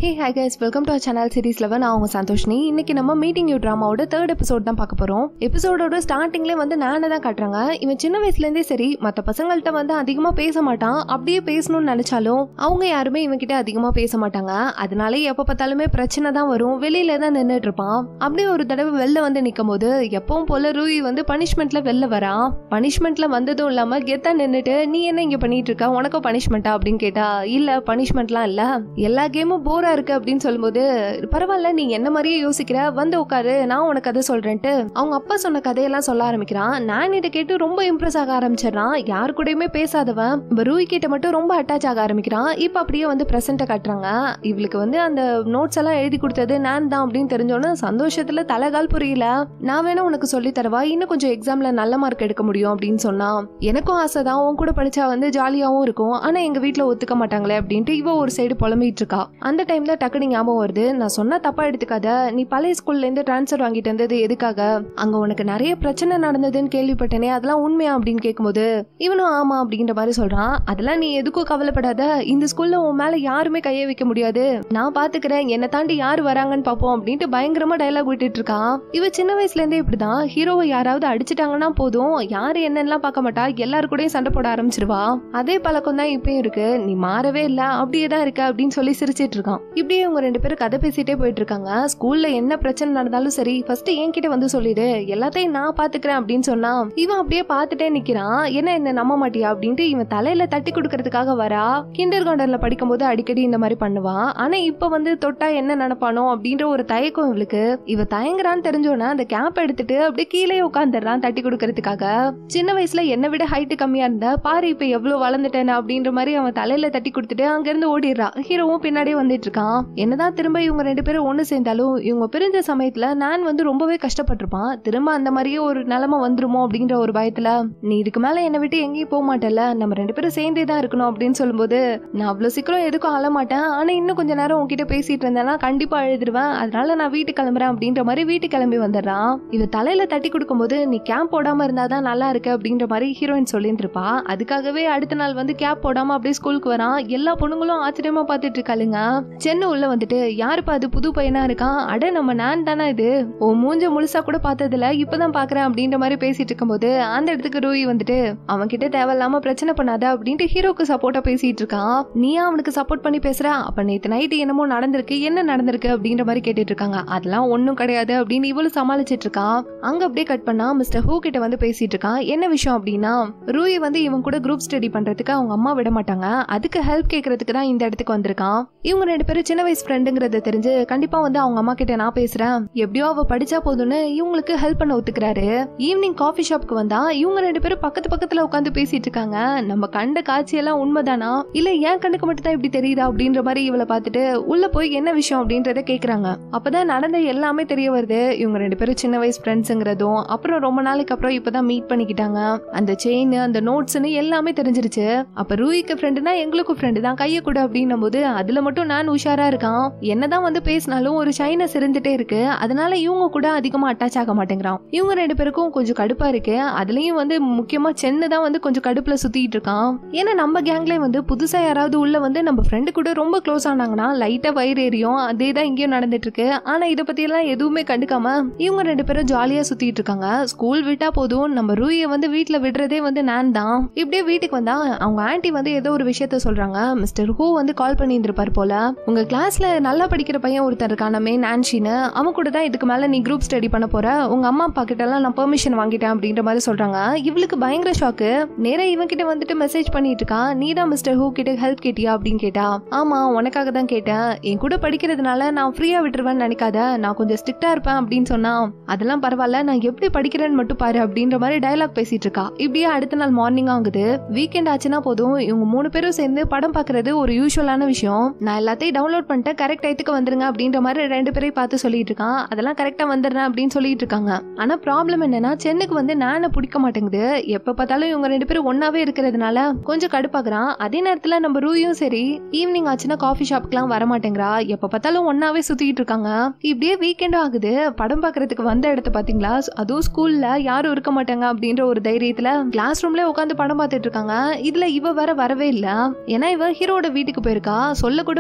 hey hi guys welcome to channel series eleven நான் உங்க சந்தோஷினி இன்னைக்கு நம்ம மீட்டிங் யூ ட்ராமாவோட தேர்ட் எபிசோட் தான் பார்க்க போறோம் எபிசோடோட ஸ்டார்டிங்லேயே வந்து நானே தான் காட்டுறாங்க இவன் சின்ன வயசுல இருந்தே சரி மற்ற பசங்கள்ட்ட வந்து அதிகமா பேச மாட்டான் அப்படியே பேசணும்னு நினைச்சாலும் அவங்க யாருமே இவன் கிட்ட அதிகமா பேச மாட்டாங்க அதனால எப்ப பார்த்தாலுமே பிரச்சனை தான் வரும் வெளியில தான் நின்றுட்டு இருப்பான் அப்படியே ஒரு தடவை வெளில வந்து நிற்கும் போது எப்பவும் போல ரூயி வந்து பனிஷ்மெண்ட்ல வெளில வரான் பனிஷ்மெண்ட்ல வந்ததும் இல்லாம கெத்தா நின்னுட்டு நீ என்ன இங்க பண்ணிட்டு இருக்க உனக்கும் பனிஷ்மெண்ட்டா அப்படின்னு கேட்டா இல்ல பனிஷ்மெண்ட்லாம் இல்ல எல்லா கேமும் போரா இருக்கு அப்படின்னு சொல்லும்போது பரவாயில்ல நீ என்ன மாதிரியே யோசிக்கிற வந்து உட்காரு நான் உனக்கு கதை சொல்றேன்ட்டு அவங்க அப்பா சொன்ன கதையெல்லாம் சொல்ல ஆரம்பிக்கிறான் நான் இதை கேட்டு ரொம்ப இம்ப்ரெஸ் ஆக ஆரம்பிச்சிடறான் யாரு கூடயுமே பேசாதவன் இப்ப ரூய் கிட்ட மட்டும் ரொம்ப அட்டாச் ஆக ஆரம்பிக்கிறான் இப்ப அப்படியே வந்து பிரசன்ட காட்டுறாங்க இவளுக்கு வந்து அந்த நோட்ஸ் எல்லாம் எழுதி கொடுத்தது நான் தான் அப்படின்னு தெரிஞ்சோன்னு சந்தோஷத்துல தலைகால் புரியல நான் வேணா உனக்கு சொல்லி தரவா இன்னும் கொஞ்சம் எக்ஸாம்ல நல்ல மார்க் எடுக்க முடியும் அப்படின்னு சொன்னா எனக்கும் ஆசை தான் உன் கூட படிச்சா வந்து ஜாலியாவும் இருக்கும் ஆனா எங்க வீட்ல ஒத்துக்க மாட்டாங்களே அப்படின்ட்டு இவ ஒரு சைடு புலம்பிட்டு இருக்கா அந்த டைம்ல டக்குனு ஞாபகம் வருது நான் சொன்னா தப்பா எடுத்துக்காத நீ பழைய ஸ்கூல்ல இருந்து டிரான்ஸ்ஃபர் வாங்கிட்டு வந்தது எதுக்காக அங்க உனக்கு நிறைய பிரச்சனை நடந்ததுன்னு கேள்விப்பட்டேனே அதெல்லாம் உண்மையா அப்படின்னு கேட்கும்போது இவனும் ஆமா அப்படின்ற மாதிரி சொல்றான் அதெல்லாம் நீ எதுக்கும் கவலைப்படாத இந்த ஸ்கூல்ல உன் மேல யாருமே கைய வைக்க முடியாது நான் பாத்துக்கிறேன் என்னை தாண்டி யாரு வராங்கன்னு பாப்போம் அப்படின்ட்டு பயங்கரமா டைலாக் விட்டுட்டு இருக்கான் இவ சின்ன வயசுல இருந்தே இப்படிதான் ஹீரோவை யாராவது அடிச்சிட்டாங்கன்னா போதும் யாரு என்னெல்லாம் பார்க்க மாட்டா எல்லாரு கூடயும் சண்டை போட ஆரம்பிச்சிருவா அதே பழக்கம் தான் இப்பயும் இருக்கு நீ மாறவே இல்ல அப்படியே தான் இருக்க அப்படின்னு சொல்லி சிரிச்சிட்டு இருக்கான் இப்படியே இவங்க ரெண்டு பேரும் கதை பேசிட்டே போயிட்டு இருக்காங்க ஸ்கூல்ல என்ன பிரச்சனை நடந்தாலும் சரி ஃபர்ஸ்ட் என்கிட்ட வந்து சொல்லிடு எல்லாத்தையும் நான் பாத்துக்கிறேன் அப்படின்னு சொன்னா இவன் அப்படியே பார்த்துட்டே நிக்கிறான் என்ன என்ன நம்ப மாட்டியா அப்படின்ட்டு இவன் தலையில தட்டி கொடுக்கறதுக்காக வரா கிண்டர் கார்டன்ல படிக்கும்போது அடிக்கடி இந்த மாதிரி பண்ணுவான் ஆனா இப்ப வந்து தொட்டா என்ன நினைப்பானோ அப்படின்ற ஒரு தயக்கம் இவளுக்கு இவ தயங்குறான்னு தெரிஞ்சோன்னா அந்த கேப் எடுத்துட்டு அப்படியே கீழே உட்காந்துடுறான் தட்டி கொடுக்கறதுக்காக சின்ன வயசுல என்னை விட ஹைட் கம்மியா இருந்தா பாரு இப்ப எவ்வளவு வளர்ந்துட்டேன் அப்படின்ற மாதிரி அவன் தலையில தட்டி கொடுத்துட்டு அங்க இருந்து ஓடிடுறான் ஹீரோவும் பின்னாடியே வந்துட்டு இருக்கான் என்னதான் திரும்ப இவங்க ரெண்டு பேரும் ஒண்ணு சேர்ந்தாலும் இவங்க பிரிஞ்ச சமயத்துல நான் வந்து ரொம்பவே கஷ்டப்பட்டிருப்பான் திரும்ப அந்த மாதிரியே ஒரு நிலைமை வந்துருமோ அப்படிங்கிற ஒரு பயத்துல நீ இதுக்கு மேல என்னை விட்டு எங்கேயும் போக மாட்டல நம்ம ரெண்டு பேரும் சேர்ந்தே தான் இருக்கணும் அப்படின்னு சொல்லும்போது நான் அவ்வளவு சீக்கிரம் எதுக்கும் அழ மாட்டேன் ஆனா இன்னும் கொஞ்ச நேரம் உன்கிட்ட பேசிட்டு இருந்தேன்னா கண்டிப்பா அழுதுருவேன் அதனால நான் வீட்டுக்கு கிளம்புறேன் அப்படின்ற மாதிரி வீட்டுக்கு கிளம்பி வந்துடுறான் இவ தலையில தட்டி கொடுக்கும்போது நீ கேப் போடாம இருந்தாதான் நல்லா இருக்கு அப்படின்ற மாதிரி ஹீரோயின் சொல்லிட்டு இருப்பா அதுக்காகவே அடுத்த நாள் வந்து கேப் போடாம அப்படியே ஸ்கூலுக்கு வரான் எல்லா பொண்ணுங்களும் ஆச்சரியமா பார்த்துட்டு இருக்காளுங்க சென்னை உள்ள வந்துட்டு யாருப்பா அது புது பையனா இருக்கான் அட நம்ம நான் தானே இது ஓ மூஞ்ச முழுசா கூட பார்த்ததுல இப்பதான் பாக்குறேன் அப்படின்ற மாதிரி பேசிட்டு இருக்கும்போது அந்த இடத்துக்கு ரூயி வந்துட்டு அவன் கிட்ட தேவையில்லாம பிரச்சனை பண்ணாத அப்படின்ட்டு ஹீரோக்கு சப்போர்ட்டா பேசிட்டு இருக்கான் நீ அவனுக்கு சப்போர்ட் பண்ணி பேசுற அப்ப நேத்து நைட்டு என்னமோ நடந்திருக்கு என்ன நடந்திருக்கு அப்படின்ற மாதிரி கேட்டுட்டு இருக்காங்க அதெல்லாம் ஒண்ணும் கிடையாது அப்படின்னு இவளும் சமாளிச்சிட்டு இருக்கான் அங்க அப்படியே கட் பண்ணா மிஸ்டர் ஹூ கிட்ட வந்து பேசிட்டு இருக்கான் என்ன விஷயம் அப்படின்னா ரூயி வந்து இவன் கூட குரூப் ஸ்டடி பண்றதுக்கு அவங்க அம்மா விட மாட்டாங்க அதுக்கு ஹெல்ப் கேட்கறதுக்கு தான் இந்த இடத்துக்கு வந்திருக்கான் இவங்க ரெண்டு பேரும் சின்ன வயசு ஃப்ரெண்டுங்கிறத தெரிஞ்சு கண்டிப்பா வந்து அவங்க அம்மா கிட்ட நான் பேசுறேன் எப்படியோ அவ படிச்சா போதும்னு இவங்களுக்கு ஹெல்ப் பண்ண ஒத்துக்கிறாரு ஈவினிங் காஃபி ஷாப்க்கு வந்தா இவங்க ரெண்டு பேரும் பக்கத்து பக்கத்துல உட்காந்து பேசிட்டு இருக்காங்க நம்ம கண்ட காட்சியெல்லாம் உண்மைதானா இல்ல என் கண்ணுக்கு மட்டும் தான் இப்படி தெரியுதா அப்படின்ற மாதிரி இவளை பார்த்துட்டு உள்ள போய் என்ன விஷயம் அப்படின்றத கேக்குறாங்க அப்பதான் நடந்த எல்லாமே தெரிய வருது இவங்க ரெண்டு பேரும் சின்ன வயசு ஃப்ரெண்ட்ஸுங்கிறதும் அப்புறம் ரொம்ப நாளைக்கு அப்புறம் இப்பதான் மீட் பண்ணிக்கிட்டாங்க அந்த செயின் அந்த நோட்ஸ்னு எல்லாமே தெரிஞ்சிருச்சு அப்ப ரூயிக்கு ஃப்ரெண்டுனா எங்களுக்கும் ஃப்ரெண்டு தான் கைய கூட அப்படின்னும் போது அதுல மட்டும் நான் உஷாரா இருக்கான் என்னதான் வந்து பேசினாலும் ஒரு ஷைனஸ் இருந்துட்டே இருக்கு அதனால இவங்க கூட அதிகமா அட்டாச் ஆக மாட்டேங்கிறான் இவங்க ரெண்டு பேருக்கும் கொஞ்சம் கடுப்பா இருக்கு அதுலயும் வந்து முக்கியமா சென்னு தான் வந்து கொஞ்சம் கடுப்புல சுத்திட்டு இருக்கான் ஏன்னா நம்ம கேங்ல வந்து புதுசா யாராவது உள்ள வந்து நம்ம ஃப்ரெண்டு கூட ரொம்ப க்ளோஸ் ஆனாங்கன்னா லைட்டா வயிறு எரியும் அதே தான் இங்கேயும் நடந்துட்டு இருக்கு ஆனா இத பத்தி எல்லாம் எதுவுமே கண்டுக்காம இவங்க ரெண்டு பேரும் ஜாலியா சுத்திட்டு இருக்காங்க ஸ்கூல் விட்டா போதும் நம்ம ரூய வந்து வீட்ல விடுறதே வந்து நான் தான் இப்படியே வீட்டுக்கு வந்தா அவங்க ஆன்ட்டி வந்து ஏதோ ஒரு விஷயத்த சொல்றாங்க மிஸ்டர் ஹூ வந்து கால் பண்ணி இருந்திருப்பார் போல உங்க கிளாஸ்ல நல்லா படிக்கிற பையன் ஒருத்தர் இருக்கானமே நான்ஷின்னு அவன் கூட தான் இதுக்கு மேல நீ குரூப் ஸ்டடி பண்ண போற உங்க அம்மா அப்பா கிட்ட எல்லாம் நான் பெர்மிஷன் வாங்கிட்டேன் அப்படின்ற மாதிரி சொல்றாங்க இவளுக்கு பயங்கர ஷாக்கு நேரா இவன் கிட்ட வந்துட்டு மெசேஜ் பண்ணிட்டு இருக்கா நீ தான் மிஸ்டர் ஹூ கிட்ட ஹெல்ப் கேட்டியா அப்படின்னு கேட்டா ஆமா உனக்காக தான் கேட்டேன் என் கூட படிக்கிறதுனால நான் ஃப்ரீயா விட்டுருவேன்னு நினைக்காத நான் கொஞ்சம் ஸ்ட்ரிக்டா இருப்பேன் அப்படின்னு சொன்னா அதெல்லாம் பரவாயில்ல நான் எப்படி படிக்கிறேன்னு மட்டும் பாரு அப்படின்ற மாதிரி டயலாக் பேசிட்டு இருக்கா இப்படியே அடுத்த நாள் மார்னிங் ஆகுது வீக்கெண்ட் ஆச்சுன்னா போதும் இவங்க மூணு பேரும் சேர்ந்து படம் பாக்குறது ஒரு யூஸ்வலான விஷயம் நான் எல்லாத்தையும் டவுன்லோட் பண்ணிட்டு கரெக்ட் டயத்துக்கு வந்துருங்க அப்படின்ற மாதிரி ரெண்டு பேரையும் பார்த்து சொல்லிட்டு இருக்கான் அதெல்லாம் கரெக்டா வந்துடுறேன் அப்படின்னு சொல்லிட்டு இருக்காங்க ஆனா ப்ராப்ளம் என்னன்னா சென்னுக்கு வந்து நானை பிடிக்க மாட்டேங்குது எப்ப பார்த்தாலும் இவங்க ரெண்டு பேரும் ஒன்னாவே இருக்கிறதுனால கொஞ்சம் கடுப்பாக்குறான் அதே நேரத்துல நம்ம ரூயும் சரி ஈவினிங் ஆச்சுன்னா காஃபி ஷாப்க்குலாம் வர மாட்டேங்கிறா எப்ப பார்த்தாலும் ஒன்னாவே சுத்திட்டு இருக்காங்க இப்படியே வீக்கெண்ட் ஆகுது படம் பாக்குறதுக்கு வந்த இடத்த பாத்தீங்களா அதுவும் ஸ்கூல்ல யாரும் இருக்க மாட்டாங்க அப்படின்ற ஒரு தைரியத்துல கிளாஸ் ரூம்ல உட்காந்து படம் பார்த்துட்டு இருக்காங்க இதுல இவ வேற வரவே இல்ல ஏன்னா இவ ஹீரோட வீட்டுக்கு போயிருக்கா சொல்ல கூட மறந்துட்டா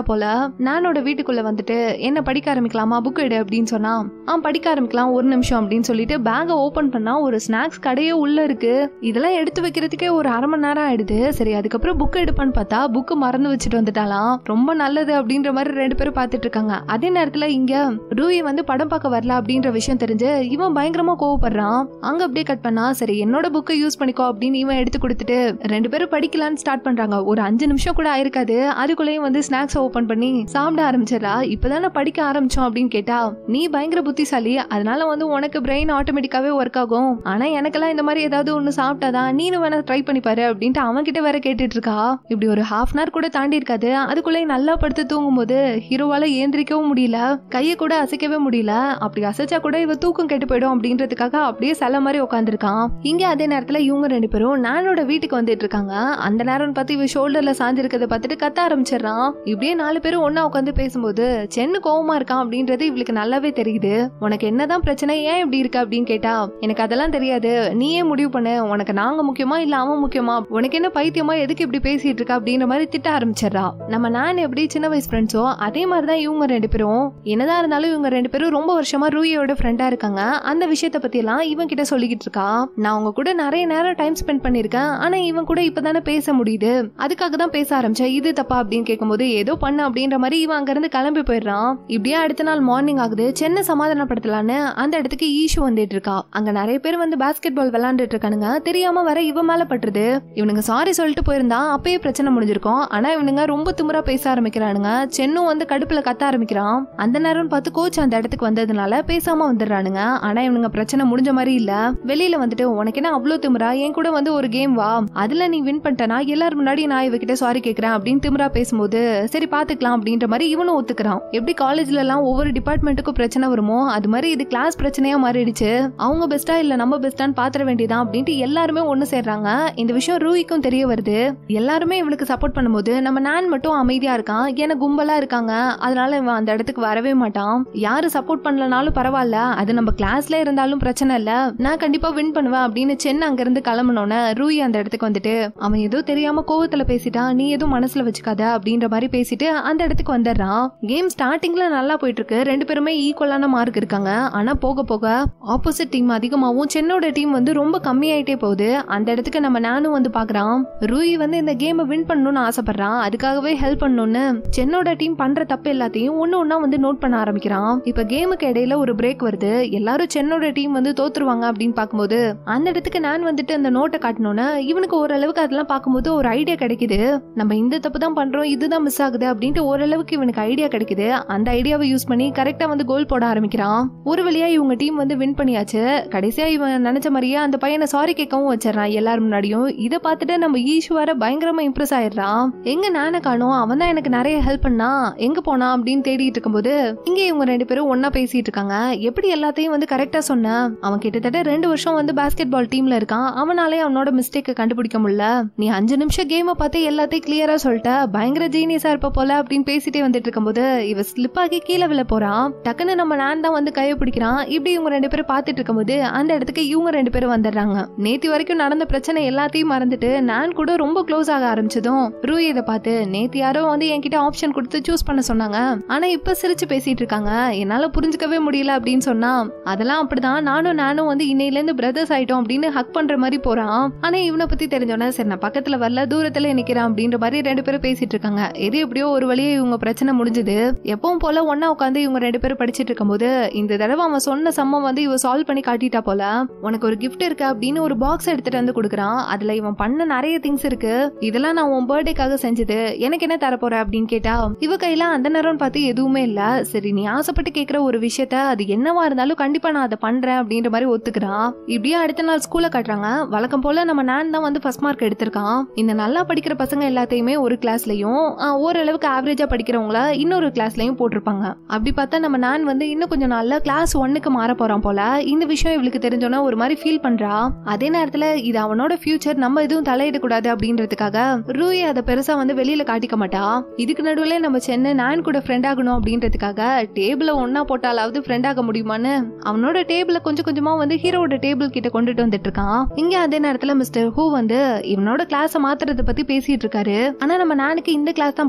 போல நானோட வீட்டுக்குள்ள வந்துட்டு என்ன படிக்க ஆரம்பிக்கலாமா புக் எடு அப்படின்னு சொன்னா ஆ படிக்க ஆரம்பிக்கலாம் ஒரு நிமிஷம் அப்படின்னு சொல்லிட்டு பேகை ஓபன் பண்ணா ஒரு ஸ்நாக்ஸ் கடையே உள்ள இருக்கு இதெல்லாம் எடுத்து வைக்கிறதுக்கே ஒரு அரை மணி நேரம் ஆயிடுது சரி அதுக்கப்புறம் புக் எடுப்பான்னு பார்த்தா புக்கு மறந்து வச்சுட்டு வந்துட்டாலாம் ரொம்ப நல்லது அப்படின்ற மாதிரி ரெண்டு பேரும் பார்த்துட்டு இருக்காங்க அதே நேரத்துல இங்க ரூயி வந்து படம் பார்க்க வரல அப்படின்ற விஷயம் தெரிஞ்சு இவன் பயங்கரமா கோவப்படுறான் அங்க அப்படியே கட் பண்ணா சரி என்னோட புக்கை யூஸ் பண்ணிக்கோ அப்படின்னு இவன் எடுத்து கொடுத்துட்டு ரெண்டு பேரும் படிக்கலாம்னு ஸ்டார்ட் பண்றாங்க ஒரு அஞ்சு நிமிஷம் கூட ஆயிருக்காது அதுக்குள்ளேயும் வந்து ஸ்நாக்ஸ் ஓபன் பண்ணி சாப்பிட ஆரம்பிச்சிடறா இப்பதானே படிக்க ஆரம்பிச்சோம் அப்படின்னு கேட்டா நீ பயங்கர புத்திசாலி அதனால வந்து உனக்கு பிரெயின் ஆட்டோமேட்டிக்காவே ஒர்க் ஆகும் ஆனா எனக்கெல்லாம் இந்த மாதிரி ஏதாவது ஒண்ணு சாப்பிட்டாதான் நீனும் வேணா ட்ரை பண்ணி பாரு அப்படின்ட்டு அவன் கிட்ட வேற கேட்டுட்டு இருக்கா இப்படி ஒரு ஹாஃப் அன் கூட தாண்டி இருக்காது அதுக்குள்ளேயும் நல்லா படுத்து தூங்கும்போது ஹீரோவால ஏந்திரிக்கவும் முடியல கையை கூட அசைக்கவே முடியல அப்படி அசைச்சா கூட இவ தூக்கம் கெட்டு போயிடும் அப்படின்றதுக்காக அப்படியே சில மாதிரி உட்காந்துருக்கான் இங்க அதே நேரத்துல இவங்க ரெண்டு பேரும் நானோட வீட்டுக்கு வந்துட்டு இருக்காங்க அந்த நேரம் பார்த்து இவ ஷோல்டர்ல சாஞ்சிருக்கிறத பார்த்துட்டு கத்த ஆரம்பிச்சிடறான் இப்படியே நாலு பேரும் ஒண்ணா உட்காந்து பேசும்போது சென்னு கோவமா இருக்கான் அப்படின்றது இவளுக்கு நல்லாவே தெரியுது உனக்கு என்னதான் பிரச்சனை ஏன் இப்படி இருக்க அப்படின்னு கேட்டா எனக்கு அதெல்லாம் தெரியாது நீயே முடிவு பண்ணு உனக்கு நாங்க முக்கியமா இல்ல அவன் முக்கியமா உனக்கு என்ன பைத்தியமா எதுக்கு இப்படி பேசிட்டு இருக்க அப்படின்ற மாதிரி திட்ட ஆரம்பிச்சிடறா நம்ம நான் எப்படி சின்ன வயசு ஃப்ரெண்ட்ஸோ அதே மாதிரிதான் இவங்க ரெண்டு பேரும் என்னதான் இருந்தாலும் இவங்க ரெண்டு பேரும் ரொம்ப வருஷமா ரூயோட ஃப்ரெண்டா இருக்காங்க அந்த விஷயத்த பத்தி எல்லாம் இவன் கிட்ட சொல்லிக்கிட்டு இருக்கா நான் அவங்க கூட நிறைய நேரம் டைம் ஸ்பெண்ட் பண்ணிருக்கேன் ஆனா இவன் கூட இப்பதானே பேச முடியுது அதுக்காக தான் பேச ஆரம்பிச்சேன் இது தப்பா அப்படின்னு கேட்கும்போது ஏதோ பண்ணு அப்படின்ற மாதிரி இவன் அங்க இருந்து கிளம்பி போயிடுறான் இப்படியே அடுத்த நாள் மார்னிங் ஆகுது சென்னை சமாதானப்படுத்தலான்னு அந்த இடத்துக்கு ஈஷு வந்துட்டு இருக்கா அங்க நிறைய பேர் வந்து பாஸ்கெட் பால் விளையாண்டுட்டு இருக்கானுங்க தெரியாம வர இவன் மேல பட்டுருது இவனுங்க சாரி சொல்லிட்டு போயிருந்தா அப்பயே பிரச்சனை முடிஞ்சிருக்கும் ஆனா இவனுங்க ரொம்ப திமிரா பேச ஆரம்பிக்கிறானுங்க சென்னும் வந்து கடுப்புல கத்த ஆரம்பிக்கிறான் அந்த நேரம் பார்த்து கோச் அந்த இடத்துக்கு வந்ததுனால பேசாம வந்துடுறானுங்க ஆனா இவனுங்க பிரச்சனை முடிஞ்ச மாதிரி இல்ல வெளியில வந்துட்டு உனக்கு என்ன அவ்வளவு திமிரா என் கூட வந்து ஒரு கேம் வா அதுல நீ வின் பண்ணிட்டனா எல்லாரும் முன்னாடி நான் இவகிட்ட சாரி கேக்குறேன் அப்படின்னு திமிரா பேசும்போது சரி பாத்துக்கலாம் அப்படின்ற மாதிரி இவனும் ஒத்துக்கிறான் எப்படி காலேஜ்ல எல்லாம் ஒவ்வொரு டிபார்ட்மெண்ட்டுக்கும் பிரச்சனை வருமோ அது மாதிரி இது கிளாஸ் பிரச்சனையா மாறிடுச்சு அவங்க பெஸ்டா இல்ல நம்ம பெஸ்டான்னு பாத்திர வேண்டியதான் அப்படின்ட்டு எல்லாருமே ஒண்ணு சேர்றாங்க இந்த விஷயம் ரூவிக்கும் தெரிய வருது எல்லாருமே இவனுக்கு சப்போர்ட் பண்ணும்போது நம்ம நான் மட்டும் அமைதியா இருக்கான் ஏன்னா கும்பலா இருக்காங்க அதனால இவன் அந்த இடத்துக்கு வரவே மாட்டான் யாரு சப்போர்ட் பண்ணலனாலும் பரவாயில்ல அது நம்ம கிளாஸ்ல இருந்தாலும் பிரச்சனை இல்ல நான் கண்டிப்பா வின் பண்ணுவேன் அப்படின்னு சென்னை அங்க இருந்து கிளம்பினோன்னு ரூயி அந்த இடத்துக்கு வந்துட்டு அவன் ஏதோ தெரியாம கோவத்துல பேசிட்டான் நீ எதுவும் மனசுல வச்சுக்காத அப்படின்ற மாதிரி பேசிட்டு அந்த இடத்துக்கு வந்துடுறான் கேம் ஸ்டார்டிங்ல நல்லா போயிட்டு இருக்கு ரெண்டு பேருமே ஈக்குவலான மார்க் இருக்காங்க ஆனா போக போக ஆப்போசிட் டீம் அதிகமாகவும் சென்னோட டீம் வந்து ரொம்ப கம்மியாயிட்டே போகுது அந்த இடத்துக்கு நம்ம நானும் வந்து பாக்குறான் ரூயி வந்து இந்த கேமை வின் பண்ணணும்னு ஆசைப்படுறான் அதுக்காகவே ஹெல்ப் பண்ணணும்னு சென்னோட டீம் பண்ற தப்பு எல்லாத்தையும் ஒன்னு ஒன்னா வந்து நோட் பண்ண ஆரம்பிக்கிறான் இப்ப கேமுக்கு இடையில ஒரு பிரேக் வருது எல்லாரும் சென்னோட டீம் வந்து தோத்துருவாங்க அப்படின்னு பார்க்கும்போது அந்த இடத்துக்கு நான் வந்துட்டு அந்த நோட்டை காட்டணும்னு இவனுக்கு ஓரளவுக்கு அதெல்லாம் பார்க்கும்போது ஒரு ஐடியா கிடைக்குது நம்ம இந்த தப்பு தான் பண்றோம் இதுதான் மிஸ் ஆகுது அப்படின்ட்டு ஓரளவுக்கு இவனுக்கு ஐடியா கிடைக்குது அந்த ஐடியாவை யூஸ் பண்ணி கரெக்டா வந்து கோல் போட ஆரம்பிக்கிறான் ஒரு வழியா இவங்க டீம் வந்து வின் பண்ணியாச்சு கடைசியா இவன் நினைச்ச மாதிரியே அந்த பையனை சாரி கேட்கவும் வச்சிடறான் எல்லாரும் முன்னாடியும் இதை பார்த்துட்டு நம்ம ஈஸ்வர பயங்கரமா இம்ப்ரெஸ் ஆயிடுறான் எங்க நானே காணோம் அவன் தான் எனக்கு நிறைய ஹெல்ப் பண்ணா எங்க போனா அப்படின்னு தேடிட்டு இருக்கும்போது இங்க இவங்க ரெண்டு பேரும் ஒன்னா பேசிட்டு இருக்காங்க எப்படி எல்லாத்தையும் வந்து கரெக்டா சொன்ன அவன் கிட்டத்தட்ட ரெண்டு வருஷம் வந்து பாஸ்கெட் பால் டீம்ல இருக்கான் அவனாலே அவனோட மிஸ்டேக்கை கண்டுபிடிக்க முடியல நீ அஞ்சு நிமிஷம் கேமை பார்த்து எல்லாத்தையும் கிளியரா சொல்லிட்ட பயங்கர ஜீனியஸா இருப்ப போல அப்படின்னு பேசிட்டே வந்துட்டு இருக்கும்போது இவ ஸ்லிப் ஆகி கீழே விழ போறான் டக்குன்னு நம்ம நான் தான் வந்து கையை பிடிக்கிறான் இப்படி இவங்க ரெண்டு பேரும் பார்த்துட்டு இருக்கும்போது அந்த இடத்துக்கு இவங்க ரெண்டு பேரும் வந்துடுறாங்க நேத்தி வரைக்கும் நடந்த பிரச்சனை எல்லாத்தையும் மறந்துட்டு நான் கூட ரொம்ப க்ளோஸ் ஆக ஆரம்பிச்சதும் ரூ இதை பார்த்து நேத்து யாரோ வந்து என்கிட்ட ஆப்ஷன் கொடுத்து சூஸ் பண்ண சொன்னாங்க ஆனா இப்ப சிரிச்சு பேசிட்டு இருக்காங்க என்னால புரிஞ்சுக்கவே முடியல அப்படின்னு சொன்னா அதெல்லாம் அப்படிதான் நானும் நானும் வந்து இன்னையில இருந்து பிரதர்ஸ் ஆயிட்டோம் அப்படின்னு ஹக் பண்ற மாதிரி போறான் ஆனா இவனை பத்தி தெரிஞ்சோன்னா சரி நான் பக்கத்துல வரல தூரத்துல நிக்கிறேன் அப்படின்ற மாதிரி ரெண்டு பேரும் பேசிட்டு இருக்காங்க எது எப்படியோ ஒரு வழியே இவங்க பிரச்சனை முடிஞ்சது எப்பவும் போல ஒன்னா உட்காந்து இவங்க ரெண்டு பேரும் படிச்சிட்டு இருக்கும்போது இந்த தடவை அவன் சொன்ன சம்மம் வந்து இவ சால்வ் பண்ணி காட்டிட்டா போல உனக்கு ஒரு gift இருக்கு அப்படின்னு ஒரு பாக்ஸ் எடுத்துட்டு வந்து கொடுக்குறான் அதுல இவன் பண்ண நிறைய திங்ஸ் இருக்கு இதெல்லாம் நான் உன் பர்த்டேக்காக செஞ்சது எனக்கு என்ன தர போற அப்படின்னு கேட்டா இவ கையில அந்த நேரம் பார்த்து எதுவுமே இல்ல சரி நீ ஆசைப்பட்டு கேக்குற ஒரு விஷயத்த அது என்னவா இருந்தாலும் கண்டிப்பா நான் அதை பண்றேன் அப்படின்ற மாதிரி ஒத்துக்கிறான் இப்படியே அடுத்த நாள் ஸ்கூல்ல காட்டுறாங்க வழக்கம் போல நம்ம நான் தான் வந்து ஃபர்ஸ்ட் மார்க் எடுத்திருக்கான் இந்த நல்லா படிக்கிற பசங்க எல்லாத்தையுமே ஒரு கிளாஸ்லயும் ஓரளவுக்கு ஆவரேஜா படிக்கிறவங்கள இன்னொரு கிளாஸ்லயும் போட்டிருப்பாங்க அப்படி பார்த்தா நம்ம நான் வந்து இன்னும் கொஞ்சம் நாள்ல கிளாஸ் ஒன்னுக்கு மாற போறான் போல இந்த விஷயம் இவளுக்கு தெரிஞ்சோன்னா ஒரு மாதிரி ஃபீல் பண்றா அதே நேரத்துல இது அவனோட ஃபியூச்சர் நம்ம எதுவும் தலையிடக்கூடாது அப்படின்றதுக்காக ரூயி அதை பெருசா வந்து வெளியில காட்டிக்க மாட்டா இதுக்கு நடுவுல நம்ம சென்னை நான் கூட ஃப்ரெண்ட் ஆகணும் அப்படின்றதுக்காக டேபிள ஒன்னா போட்டாலாவது ஃப்ரெண்ட் ஆக முடியுமான்னு அவனோட டேபிள கொஞ்சம் கொஞ்சமா வந்து ஹீரோட டேபிள் கிட்ட கொண்டுட்டு வந்துட்டு இருக்கான் இங்க அதே நேரத்துல மிஸ்டர் ஹூ வந்து இவனோட கிளாஸ மாத்துறத பத்தி பேசிட்டு இருக்காரு ஆனா நம்ம நானுக்கு இந்த கிளாஸ் தான் பிடிச்சிருக்கு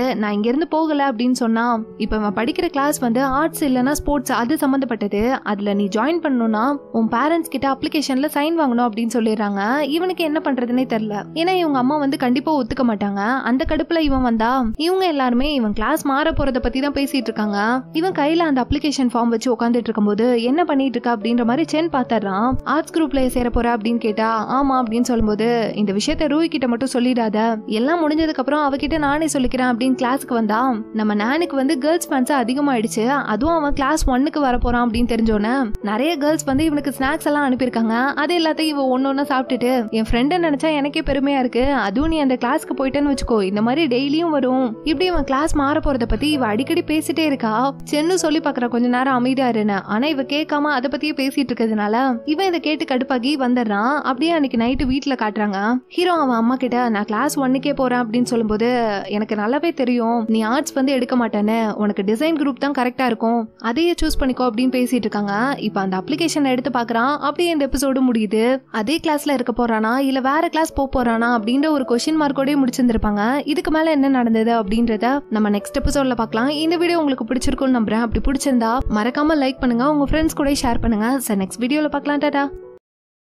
நான் இங்க இருந்து போகல அப்படின்னு சொன்னா இப்ப இவன் படிக்கிற கிளாஸ் வந்து ஆர்ட்ஸ் இல்லனா ஸ்போர்ட்ஸ் அது சம்பந்தப்பட்டது அதுல நீ ஜாயின் பண்ணணும்னா உன் பேரண்ட்ஸ் கிட்ட அப்ளிகேஷன்ல சைன் வாங்கணும் அப்படின்னு சொல்லிடுறாங்க இவனுக்கு என்ன பண்றதுனே தெரியல ஏன்னா இவங்க அம்மா வந்து கண்டிப்பா ஒத்துக்க மாட்டாங்க அந்த கடுப்புல இவன் வந்தா இவங்க எல்லாருமே இவன் கிளாஸ் மாற போறத பத்தி தான் பேசிட்டு இருக்காங்க இவன் கையில அந்த அப்ளிகேஷன் ஃபார்ம் வச்சு உட்காந்துட்டு இருக்கும்போது என்ன பண்ணிட்டு இருக்க அப்படின்ற மாதிரி சென் பாத்துறான் ஆர்ட்ஸ் குரூப்ல சேர போற அப்படின்னு கேட்டா ஆமா அப்படின்னு சொல்லும்போது இந்த விஷயத்த ரூய் கிட்ட மட்டும் சொல்லிடாத எல்லாம் முடிஞ்சதுக்கு அப்புறம் அவகிட்ட நானே சொல்லிக்கிறேன் அப்படின்னு கிளாஸ்க்கு வந்தா நம்ம நானுக்கு வந்து கேர்ள்ஸ் ஃபேன்ஸ் அதிகமாயிடுச்சு அதுவும் அவன் கிளாஸ் ஒன்னுக்கு வர போறான் அப்படின்னு தெரிஞ்சோன்னே நிறைய கேர்ள்ஸ் வந்து இவனுக்கு ஸ்நாக்ஸ் எல்லாம் அனுப்பியிருக்காங்க அது எல்லாத்தையும் இவன் ஒன்னு ஒன்னு சாப்பிட்டுட்டு என் ஃப்ரெண்டை நினைச்சா எனக்கே பெருமையா இருக்கு அதுவும் நீ அந்த கிளாஸ்க்கு போயிட்டேன்னு வச்சுக்கோ இந்த மாதிரி டெய்லியும் வரும் இப்படி இவன் கிளாஸ் மாற போறத பத்தி இவ அடிக்கடி பேசிட்டே இருக்கா சென்னு சொல்லி பாக்குற கொஞ்ச நேரம் அமைதியா இருன்னு ஆனா இவ கேட்காம அதை பத்தியே பேசிட்டு இருக்கிறதுனால இவன் இதை கேட்டு கடுப்பாகி வந்துடுறான் அப்படியே அன்னைக்கு நைட்டு வீட்டுல காட்டுறாங்க ஹீரோ அவன் அம்மா கிட்ட நான் கிளாஸ் ஒன்னுக்கே போறேன் அப்படின்னு சொல்லும்போது எனக்கு நல்லாவே தெரியும் நீ ஆர்ட்ஸ் வந்து எடுக்க மாட்டேன்னு உனக்கு டிசைன் குரூப் தான் கரெக்டா இருக்கும் அதையே சூஸ் பண்ணிக்கோ அப்படின்னு பேசிட்டு இருக்காங்க இப்போ அந்த அப்ளிகேஷன் எடுத்து பாக்குறான் அப்படியே இந்த எபிசோடு முடியுது அதே கிளாஸ்ல இருக்க போறானா இல்ல வேற கிளாஸ் போக போறானா அப்படின்ற ஒரு கொஸ்டின் மார்க்கோடய முடிச்சிருந்திருப்பாங்க இதுக்கு மேல என்ன நடந்தது அப்படின்றத நம்ம நெக்ஸ்ட் எபிசோட்ல பார்க்கலாம் இந்த வீடியோ உங்களுக்கு பிடிச்சிருக்கும்னு நம்புறேன் அப்படி பிடிச்சிருந்தா மறக்காம லைக் பண்ணுங்க உங்க ஃப்ரெண்ட்ஸ் கூட ஷேர் பண்ணுங்க சார் நெக்ஸ்ட் வீடியோல பார்க்கலாம் டாடா